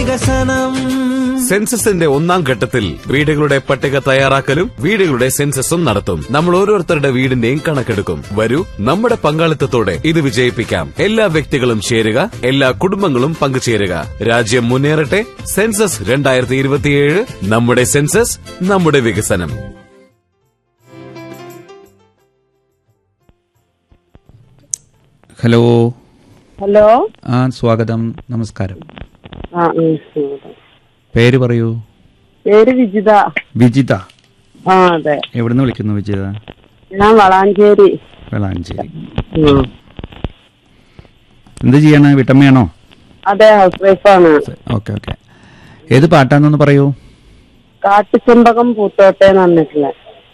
വികസനം സെൻസസിന്റെ ഒന്നാം ഘട്ടത്തിൽ വീടുകളുടെ പട്ടിക തയ്യാറാക്കലും വീടുകളുടെ സെൻസസും നടത്തും നമ്മൾ ഓരോരുത്തരുടെ വീടിന്റെയും കണക്കെടുക്കും വരൂ നമ്മുടെ പങ്കാളിത്തത്തോടെ ഇത് വിജയിപ്പിക്കാം എല്ലാ വ്യക്തികളും ചേരുക എല്ലാ കുടുംബങ്ങളും പങ്കുചേരുക രാജ്യം മുന്നേറട്ടെ സെൻസസ് രണ്ടായിരത്തി ഇരുപത്തിയേഴ് നമ്മുടെ സെൻസസ് നമ്മുടെ വികസനം ഹലോ ഹലോ ആ സ്വാഗതം നമസ്കാരം ആ ഉം, ശരി. പേര് പറയൂ പേര് വിജിത വിജിത ആ അതെ എവിടുന്ന് വിളിക്കുന്നു വിജിത ഞാൻ വളാഞ്ചേരി വെളാഞ്ചേരി ഉം. എന്ത് ചെയ്യണ വീട്ടമ്മയാണോ അതെ ഹൗസ് വൈഫാണ് ഓക്കെ ഓക്കെ ഏത് പാട്ടാന്നൊന്ന് പറയൂ കാട്ടുചെമ്പകം പൂത്തോട്ടെ എന്ന് പറഞ്ഞിട്ടില്ല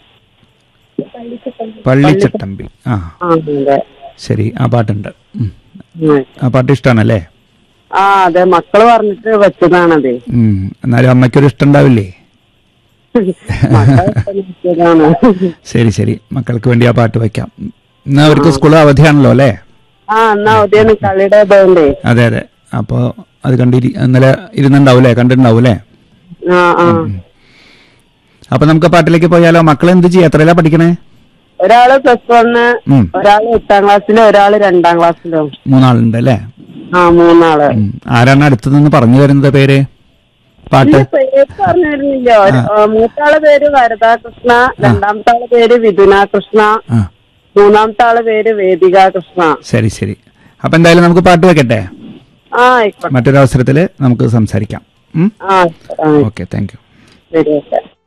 പള്ളിച്ചട്ടമ്പി ആ ആ അതെ ശരി ആ പാട്ടുണ്ട് ഉം. ഉം. ആ പാട്ട് ഇഷ്ടമാണല്ലേ ആ അതെ മക്കള് പറഞ്ഞിട്ട് വെച്ചതാണത് ഉം. എന്നാലും അമ്മയ്ക്കൊരു ഇഷ്ടം ഉണ്ടാവില്ലേ മക്കളെ ഇഷ്ടം വെച്ചതാണ് ശരി ശരി മക്കൾക്ക് വേണ്ടി ആ പാട്ട് വയ്ക്കാം ഇന്ന് അവർക്ക് സ്കൂൾ അവധിയാണല്ലോ അല്ലേ ആ എന്നാ ഉദയാണ് കളിയുടെ ഇതുകൊണ്ടേ അതെ അതെ അപ്പോൾ അത് കണ്ടിരി ഇന്നലെ ഇരുന്നുണ്ടാവൂലേ കണ്ടിട്ടുണ്ടാവൂലേ ആ ആ അപ്പൊ നമുക്ക് പാട്ടിലേക്ക് പോയാലോ മക്കൾ എന്ത് ചെയ്യാ എത്രയിലാ പഠിക്കണേ ഒരാള് പ്ലസ് വണ്ണ് ഉം. ഒരാള് എട്ടാം ക്ലാസ്സിലും ഒരാള് രണ്ടാം ക്ലാസ്സിലും മൂന്നാളുണ്ട് അല്ലേ ആ മൂന്നാള് ഉം. ആരാണ് അടുത്ത് നിന്ന് പറഞ്ഞു തരുന്നത് പേര് പാട്ട് ഇല്ല, പേര് പറഞ്ഞു തരുന്നില്ല ഒരു- ആ, മൂത്താളെ പേര് വരദാകൃഷ്ണ രണ്ടാമത്തെ ആളെ പേര് വിധുന കൃഷ്ണ ആ മൂന്നാമത്തെ ആളെ പേര് വേദിക കൃഷ്ണ ശരി ശരി അപ്പൊ എന്തായാലും നമുക്ക് പാട്ട് വെക്കട്ടെ ആ ആയിക്കോട്ടെ മറ്റൊരു അവസരത്തിൽ നമുക്ക് സംസാരിക്കാം ആ ആ, ഓക്കെ താങ്ക് യു ശരി ഓക്കെ